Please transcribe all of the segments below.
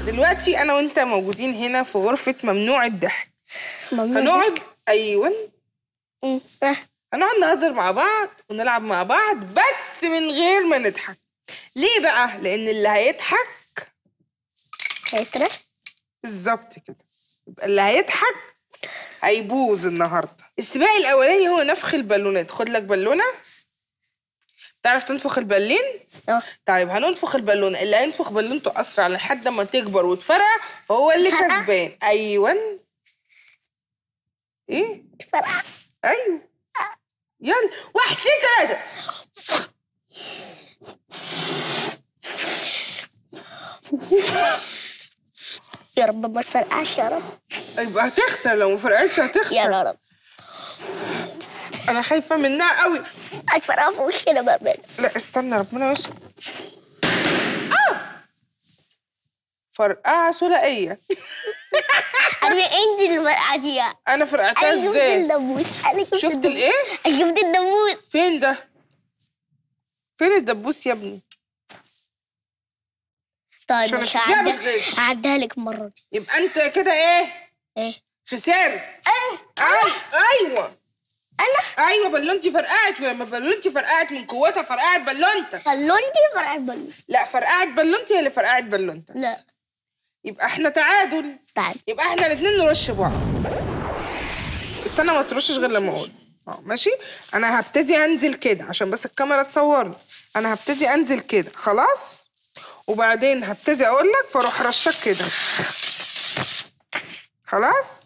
دلوقتي انا وانت موجودين هنا في غرفه ممنوع الضحك ممنوع هنقعد ايوه مم. آه. هنقعد نهزر مع بعض ونلعب مع بعض بس من غير ما نضحك ليه بقى لان اللي هيضحك هيترى بالظبط كده يبقى اللي هيضحك هيبوظ النهارده السباق الاولاني هو نفخ البالونات خد لك بالونه تعرف تنفخ البالين اه طيب هننفخ البالونه اللي هينفخ بالونته اسرع لحد ما تكبر وتفرقع هو اللي تفرقع؟ كسبان ايوه ايه فرقع ايوه يلا واحد اتنين تلاته يا رب ما تفرقعش يا رب يبقى هتخسر لو ما فرقعتش هتخسر يا رب انا خايفه منها قوي هتفرقع في وشنا بقى بقى. لا استنى ربنا يستر اه فرقعه ثنائيه انا انت اللي فرقعة دي انا فرقعتها انا شفت ازاي الدبوس انا شفت شفت الدبوس. الايه انا شفت الدبوس فين ده فين الدبوس يا ابني طيب عشان مش الكتاب هعدها بتغش. هعدها لك المرة دي يبقى انت كده ايه ايه خسرت أي... ايوه انا ايوه بلونتي فرقعت ولما بلونتي فرقعت من قوتها فرقعت بلونتك خلونتي فرقعت بلوش لا فرقعت بلونتي هي اللي فرقعت بلونتك لا يبقى احنا تعادل تعال يبقى احنا الاثنين نرش بعض استنى ما ترشش غير لما اقول اه ماشي انا هبتدي انزل كده عشان بس الكاميرا تصورني انا هبتدي انزل كده خلاص وبعدين هبتدي اقول لك فاروح رشك كده خلاص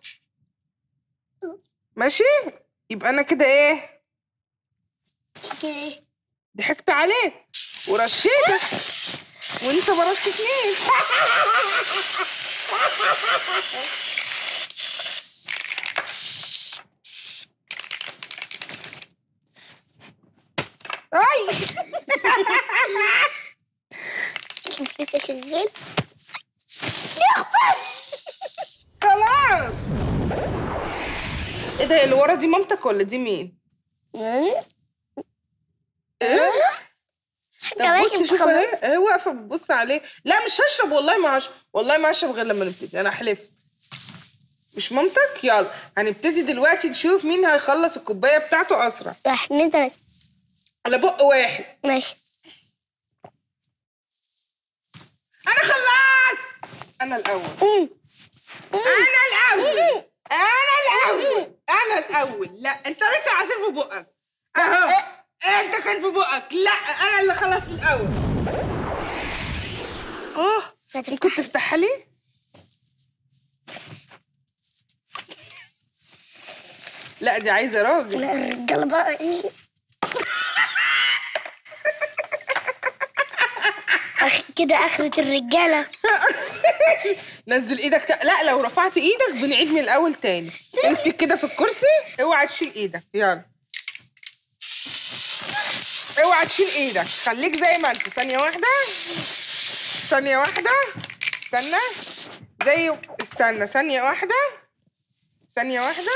ماشي يبقى انا كده ايه اوكي ضحكت عليك ورشيتك وانت ما رشتنيش اي لسه شغال خلاص ايه ده اللي ورا دي مامتك ولا دي مين؟ ايه؟ طب كمان بصي شوف كمان. اهي اهي واقفه بتبص عليه لا مش هشرب والله ما هشرب والله ما هشرب غير لما نبتدي انا حلفت مش مامتك يلا هنبتدي دلوقتي نشوف مين هيخلص الكوبايه بتاعته اسرع واحد اتنين تلاتة على بق واحد ماشي انا خلصت انا الاول مم. انا الاول انا الاول انا الاول لا انت لسه عصير في بقك اهو انت كان في بقك لا انا اللي خلصت الاول اه هتفتح. ممكن تفتحها لي لا دي عايزه راجل لا الرجالة بقى ايه أخ كده آخرة الرجالة نزل ايدك تا... لا لو رفعت ايدك بنعيد من الاول تاني امسك كده في الكرسي اوعى تشيل ايدك يلا اوعى تشيل ايدك خليك زي ما انت ثانيه واحده ثانيه واحده استنى زي استنى ثانيه واحده ثانيه واحده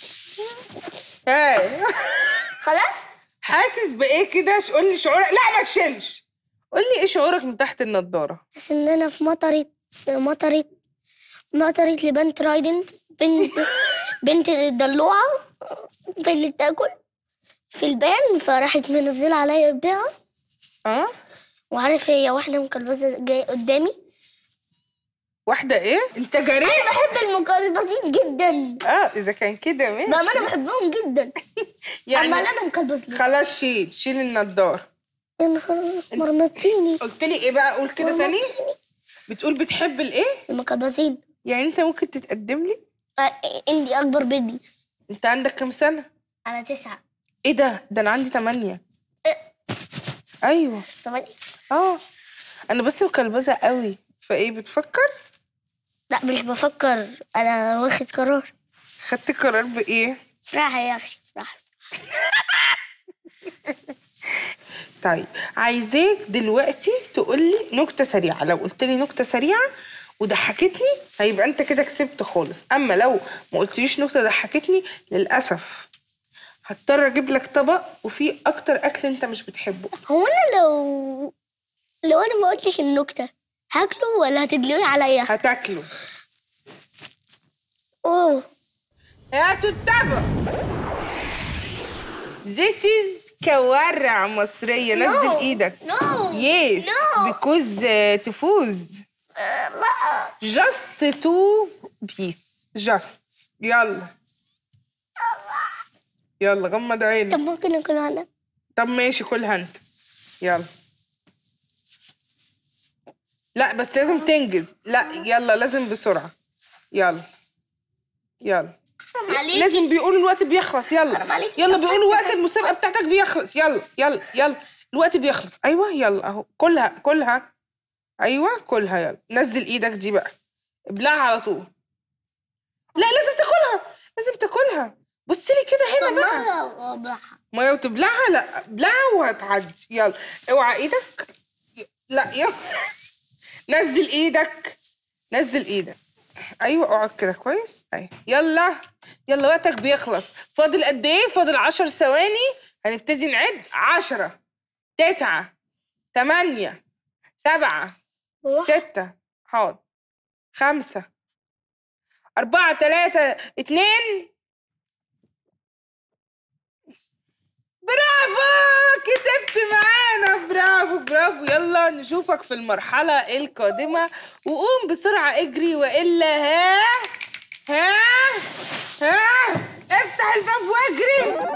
هاي خلاص حاسس بايه كده ش- قول لي شعورك لا ما تشيلش قول لي ايه شعورك من تحت النضاره بس إن أنا في مطرة مطرة مطرة لبنت رايدنت بنت بنت دلوعة اللي بتاكل في البان فراحت منزلة عليا بتاع اه وعارف هي واحدة مكلبزة جاية قدامي واحده ايه انت جريء أنا بحب المكلبزين جدا اه اذا كان كده ماشي بأمانة بحبهم جدا يعني أما أنا مكلبز ليه خلاص شيل شيل النضاره يا نهار مرمطيني قلت لي ايه بقى قول كده تاني بتقول بتحب الايه المكلبزين يعني انت ممكن تتقدم لي آه، عندي أكبر مني انت عندك كام سنه أنا تسعة ايه ده ده انا عندي تمانية ايوه ثمانية اه انا بس مكلبزه قوي فايه بتفكر لا مش بفكر أنا واخد قرار خدت قرار بايه راح يا أخي راح طيب عايزاك دلوقتي تقول لي نكته سريعه لو قلت لي نكته سريعه وضحكتني هيبقى انت كده كسبت خالص اما لو ما قلتليش نكته ضحكتني للاسف هضطر اجيب لك طبق وفيه اكتر اكل انت مش بتحبه هو أنا لو لو أنا ما قلتش النكتة هاكله ولا هتدلوي عليا هتاكله اوه هاتوا الطبق This is كوارع مصرية نزل ايدك نو Yes No. because uh, تفوز لا just two piece just يلا يلا غمض طب عينك ممكن اكل انا طب ماشي كلها انت يلا لا بس لازم تنجز لا يلا لازم بسرعة يلا يلا عليك لازم بيقولوا الوقت بيخلص حرام يلا عليك. يلا طب بيقولوا فين- وقت المسابقة بتاعتك بيخلص يلا يلا يلا الوقت بيخلص ايوه يلا اهو كلها كلها ايوه كلها يلا نزل ايدك دي بقى ابلعها على طول لا لازم تاكلها لازم تاكلها بص لي كده هنا بقى ميه وتبلعها لا ابلعها وهتعدي يلا اوعى ايدك لا يلا نزل ايدك نزل ايدك ايوه اقعد كده كويس ايوه يلا يلا وقتك بيخلص فاضل قد ايه فاضل عشر ثواني هنبتدي نعد عشرة تسعة تمانية سبعة ستة حاضر خمسة أربعة تلاتة اتنين برافو كسبت معانا برافو برافو يلا نشوفك في المرحلة القادمة وقوم بسرعة اجري وإلا ها ها ها افتح الباب واجري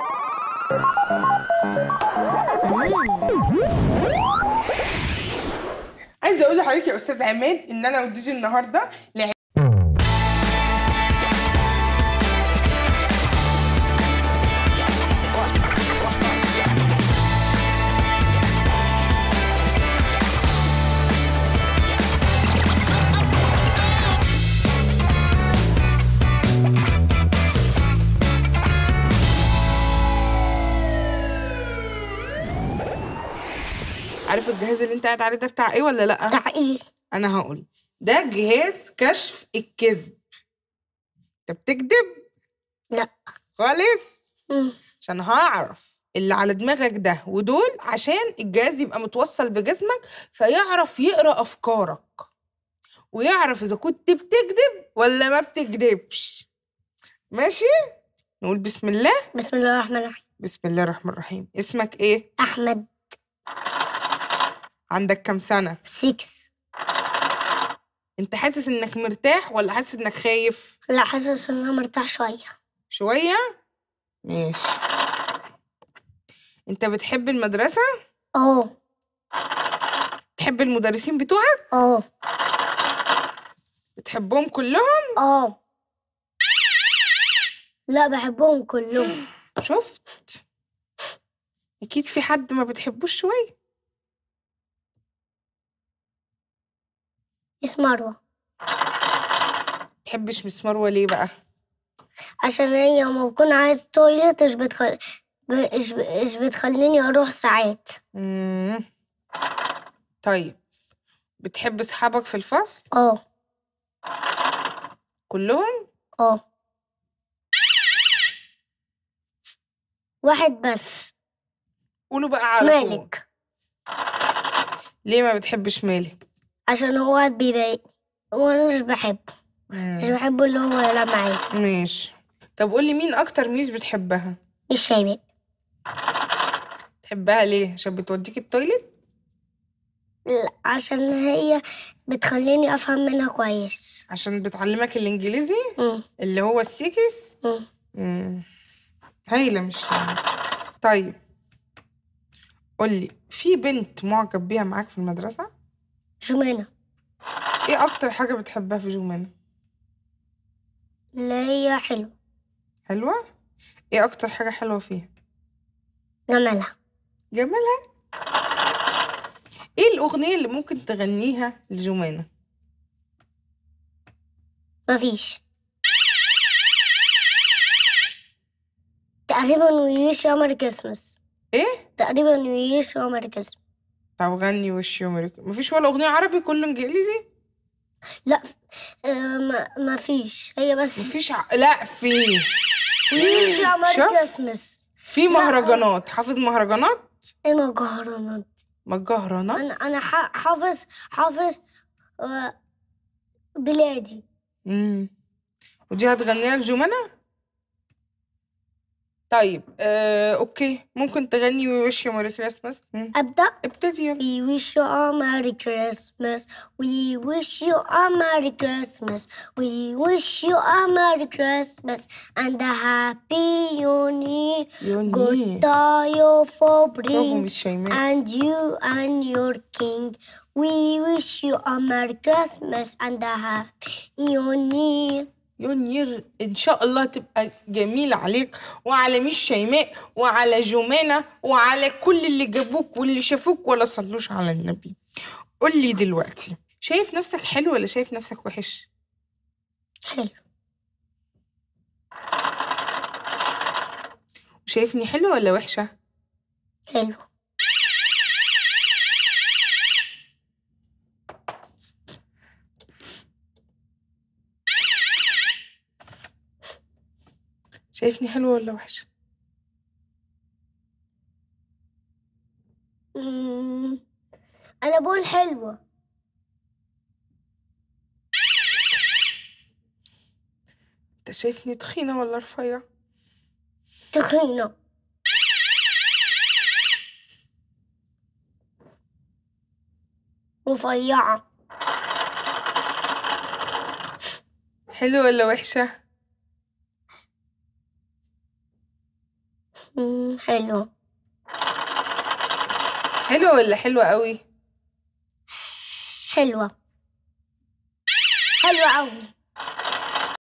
عايزه اقول لحضرتك يا استاذ عماد ان انا وديجي النهارده لعب عارف الجهاز اللي انت قاعد عليه ده بتاع ايه ولا لا بتاع ايه انا هقول ده جهاز كشف الكذب انت بتكذب لا. خالص مم. عشان هعرف اللي على دماغك ده ودول عشان الجهاز يبقى متوصل بجسمك فيعرف يقرا افكارك ويعرف اذا كنت بتكذب ولا ما بتكذبش ماشي نقول بسم الله بسم الله الرحمن الرحيم بسم الله الرحمن الرحيم اسمك ايه احمد عندك كام سنه 6 انت حاسس انك مرتاح ولا حاسس انك خايف لا حاسس ان انا مرتاح شويه شوية ماشي انت بتحب المدرسة اه تحب المدرسين بتوعك اه بتحبهم كلهم اه لا بحبهم كلهم شفت اكيد في حد ما بتحبوش شوية اسم مروه تحبش مس مروة ليه بقى عشان هي لما بكون عايز تويلت مش بتخل... مش مش بتخليني اروح ساعات مم. طيب بتحب اصحابك في الفصل اه كلهم اه واحد بس قولوا بقى على طول مالك ليه ما بتحبش مالك عشان هو قاعد بيضايقني وانا مش بحبه مش مم. بحبه اللي هو يلعب معايا ماشي طب قولي مين اكتر ميس بتحبها مش شيماء تحبها ليه عشان بتوديك التويليت لا عشان هي بتخليني افهم منها كويس عشان بتعلمك الانجليزي مم. اللي هو السيكس مم. مم. هايلة مش طيب قولي في بنت معجب بيها معاك في المدرسة جمانة ايه اكتر حاجة بتحبها في جمانة اللي هي حلوة حلوة ايه اكتر حاجة حلوة فيها جمالها جمالها ايه الاغنية اللي ممكن تغنيها لجمانة مفيش تقريبا ويش عمر كريسماس ايه تقريبا ويش عمر كريسماس طب غني وش يومرك مفيش ولا اغنية عربي كله انجليزي لا آه ما مفيش هي بس مفيش ع... لا في ويش عمر شوف. كريسماس في مهرجانات حافظ مهرجانات ايه مهرجانات مجهرنة انا انا ح- حافظ حافظ آه، بلادي امم ودي هتغنيها لجمانة طيب آه، اوكي ممكن تغني وي ويش يو ميري كريسماس ابدا ابتدي يلا We wish you a Merry Christmas. We wish you a Merry Christmas. We wish you a Merry Christmas and a Happy New Year. يوني Good day for برافو bring مش شيماء and you and your king. We wish you a Merry Christmas and a Happy New Year. يونير ان شاء الله تبقى جميلة عليك وعلى مش شيماء وعلى جمانة وعلى كل اللي جابوك واللي شافوك ولا صلوش على النبي قول لي دلوقتي شايف نفسك حلو ولا شايف نفسك وحش حلو شايفني حلو ولا وحشة حلو شايفني حلو ولا وحشة مم. أنا بقول حلوة انت شايفني تخينة ولا رفيع تخينة رفيعة حلو ولا وحشة مم، حلوة حلو ولا حلوة قوي حلوة حلوة أوي